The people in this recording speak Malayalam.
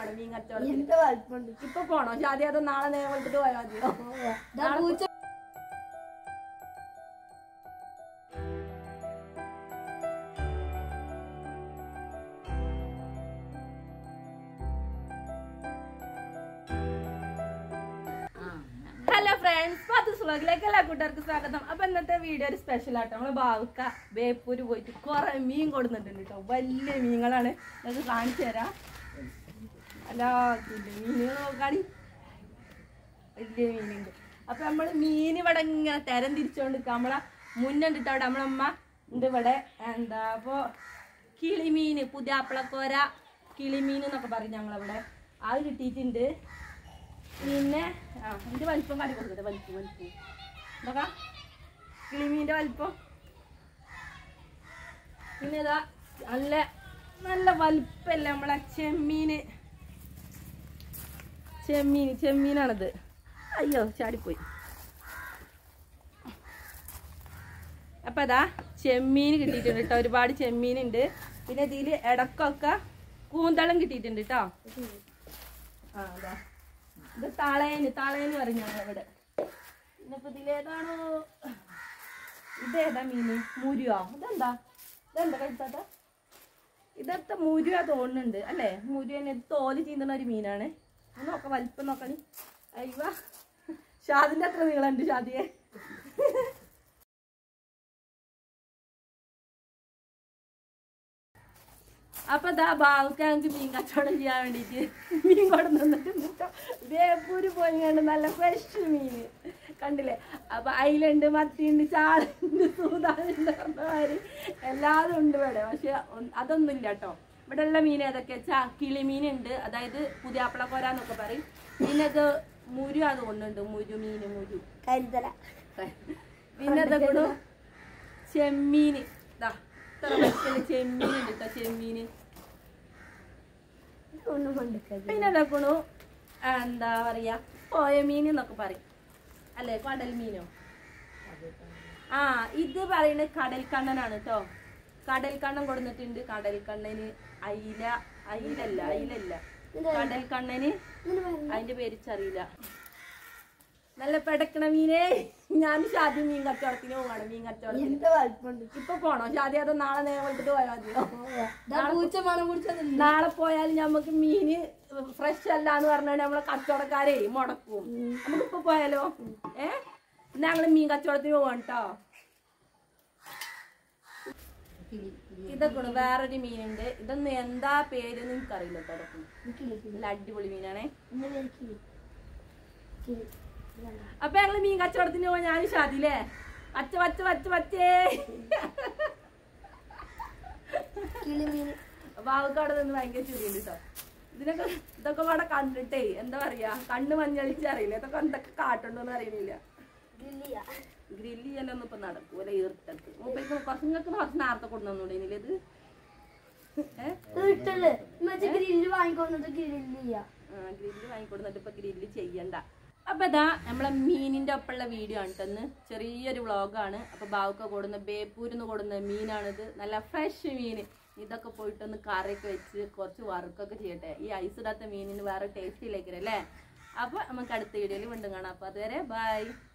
പോകണം മീൻ കച്ചവടത്തിന് എന്ത് വലിപ്പുണ്ട് ഇപ്പൊ പോണോ ഷാദി അത് നാളെ നേരം വിളിച്ചിട്ട് പോയാൽ മതിയോ ദാ പൂച്ച ഹലോ ഫ്രണ്ട്സ് പത്ത് സുഖത്തിലേക്ക് എല്ലാ കൂട്ടുകാർക്കും സ്വാഗതം അപ്പൊ ഇന്നത്തെ വീഡിയോ ഒരു സ്പെഷ്യൽ ആട്ടോ നമ്മള് ബാവുക്ക ബേപ്പൂര് പോയിട്ട് കുറെ മീൻ കൊടുത്തിട്ടുണ്ട് കേട്ടോ വലിയ മീനുകളാണ് ഞങ്ങൾക്ക് കാണിച്ചു തരാം അല്ല മീനുകൾ നോക്കാടി വലിയ മീനുണ്ട് അപ്പൊ നമ്മള് മീൻ ഇവിടെ ഇങ്ങനെ തരം തിരിച്ചോണ്ട് നിൽക്കാം നമ്മളെ മുന്നുണ്ടിട്ടോ അവിടെ നമ്മളമ്മ ഉണ്ട് ഇവിടെ എന്താ അപ്പൊ കിളിമീൻ പുതിയ അപ്പളക്കോര കിളിമീൻ എന്നൊക്കെ പറയും ഞങ്ങളവിടെ അത് കിട്ടിയിട്ടുണ്ട് പിന്നെ ആ ഇതിന്റെ വലിപ്പം കാട്ടി കൊടുക്കട്ടെ വലിപ്പം വലിപ്പം നോക്കാം കിളിമീൻ്റെ വലിപ്പം പിന്നെ ഇതാ നല്ല നല്ല വലിപ്പല്ലേ നമ്മളെ ചെമ്മീന് ചെമ്മീൻ ചെമ്മീനാണത് അയ്യോ ചാടിപ്പോയി അപ്പൊ അതാ ചെമ്മീൻ കിട്ടിയിട്ടുണ്ട് കേട്ടോ ഒരുപാട് ചെമ്മീനുണ്ട് പിന്നെ ഇതിൽ ഇടക്കൊക്കെ കൂന്തളം കിട്ടിയിട്ടുണ്ട് കേട്ടോ ആ അതാ ഇത് തളേന് തളേന് പറയും ഞങ്ങളിവിടെ പിന്നെ ഇപ്പൊ ഇതിലേതാണോ ഇതേതാ മീന് മുരുവോ ഇതെന്താ ഇതെന്താ കഴിച്ചാത്ത ഇതൊക്കെ മുരുവ തോന്നുന്നുണ്ട് അല്ലേ മുരുവന് തോല് ചീന്തുന്ന ഒരു മീനാണ് ഒന്ന് നോക്കാം വലിപ്പം നോക്കണി അയ്യ ഷാദിന്റെ അത്ര നീളമുണ്ട് ഷാദിയെ അപ്പൊ ദാ ബാവുക്ക് ഞങ്ങൾക്ക് മീൻ കച്ചവടം ചെയ്യാൻ വേണ്ടിട്ട് മീൻ കൊണ്ട് നിന്നിട്ടുണ്ട് വേപ്പൂര് പോയി കണ്ട് നല്ല ഫ്രഷ് മീന് കണ്ടില്ലേ അപ്പൊ അയിലുണ്ട് മത്തിയുണ്ട് ചാളുണ്ട് സൂതാനുണ്ട് പറഞ്ഞമാതിരി എല്ലാതും ഉണ്ട് ഇവിടെ പക്ഷെ ഒന്ന് അതൊന്നും ഇല്ല കേട്ടോ ഇവിടെ ഉള്ള മീൻ ഏതൊക്കെ വെച്ചാ കിളിമീനുണ്ട് അതായത് പുതിയാപ്പിളക്കോര എന്നൊക്കെ പറയും പിന്നെ ഇത് മുരു അത് കൊണ്ടുണ്ട് മുരു മീന് മുരു കരുതല പിന്നെ ഇതൊക്കെ ചെമ്മീന് ഇതാ ഇത്ര വലിപ്പമുള്ള ചെമ്മീൻ ഉണ്ട് കേട്ടോ ചെമ്മീന് ഒന്നും കൊണ്ടിരിക്കരുത് പിന്നെ ഇതാക്കണു എന്താ പറയാ പോയ മീൻ എന്നൊക്കെ പറയും അല്ലേ കടൽ മീനോ ആ ഇത് പറയുന്നത് കടൽ കണ്ണനാണ് കേട്ടോ കടൽ കണ്ണൻ കൊടുത്തിട്ടുണ്ട് കടൽ കണ്ണന് അയില അയിലല്ല അയിലല്ല കടൽ കണ്ണന് അതിന്റെ പേരിച്ചറിയില്ല നല്ല പെടക്കണ മീനേ ഞാൻ ഷാദി മീൻ കച്ചവടത്തിന് പോവാണ് മീൻ കച്ചവടത്തിന് എന്ത് വലിപ്പുണ്ട് ഇപ്പൊ പോണോ ഷാദി അത് നാളെ നേരം വിളിച്ചിട്ട് പോയാൽ മതിയോ ദാ പൂച്ച മണം പിടിച്ചതില്ല നാളെ പോയാൽ നമുക്ക് മീന് ഫ്രഷ് അല്ല എന്ന് പറഞ്ഞാൽ നമ്മളെ കച്ചവടക്കാരെ മുടക്കും നമുക്കിപ്പൊ പോയാലോ ഏ ഞങ്ങള് മീൻ കച്ചവടത്തിന് പോവാണ് കേട്ടോ ഇതൊക്കെ വേറൊരു മീനുണ്ട് ഇതൊന്നും എന്താ പേര് നിനക്കറിയില്ല കേട്ടോ ഇതൊക്കെ നല്ല അടിപൊളി മീനാണേ അപ്പൊ ഞങ്ങള് മീൻ കച്ചവടത്തിന് പോവാൻ ഞാൻ ഷാദില്ലേ പച്ച പച്ച പച്ച പച്ചേ കിളിമീൻ വാവുക്കാട് നിന്ന് ഭയങ്കര ചുരിയുണ്ട് കേട്ടോ ഇതിനൊക്കെ ഇതൊക്കെ കൂടെ കണ്ടിട്ടേ എന്താ പറയാ കണ്ണ് മഞ്ഞളിച്ചറിയില്ല ഇതൊക്കെ എന്തൊക്കെ കാട്ടുണ്ടോന്ന് അറിയണില്ല ഗില്ലിയ ഗ്രില്ല് ചെയ്യാനൊന്നും ഇപ്പൊ നടക്കൂല ഈർത്തക്ക് മൂപ്പർക്ക് കുറച്ചുങ്ങൾക്ക് കുറച്ച് നേരത്തെ കൊണ്ടുവന്നൂടെ ഇത് ഏഹ് വീട്ടില് മറ്റേ ഗ്രില്ല് വാങ്ങിക്കൊണ്ടിട്ട് ഗ്രില്ലിയ ഗ്രില്ല് വാങ്ങിക്കൊടുന്നിട്ട് ഇപ്പൊ ഗ്രില്ല് ചെയ്യണ്ട അപ്പൊ ഇതാ നമ്മളെ മീനിന്റെ ഒപ്പമുള്ള വീഡിയോ ആണ് കേട്ടോ ചെറിയൊരു വ്ളോഗാണ് അപ്പൊ ബാവുക്ക കൊടുന്ന ബേപ്പൂരിന്ന് കൊടുന്ന മീനാണിത് നല്ല ഫ്രഷ് മീൻ ഇതൊക്കെ പോയിട്ടൊന്ന് കറിയൊക്കെ വെച്ച് കുറച്ച് വർക്കൊക്കെ ചെയ്യട്ടെ ഈ ഐസ് ഇടാത്ത മീനിന് വേറെ ടേസ്റ്റ് ഇല്ലേക്കല്ലേ അപ്പൊ നമുക്ക് അടുത്ത വീഡിയോയിൽ വീണ്ടും കാണാം അപ്പൊ അതുവരെ ബൈ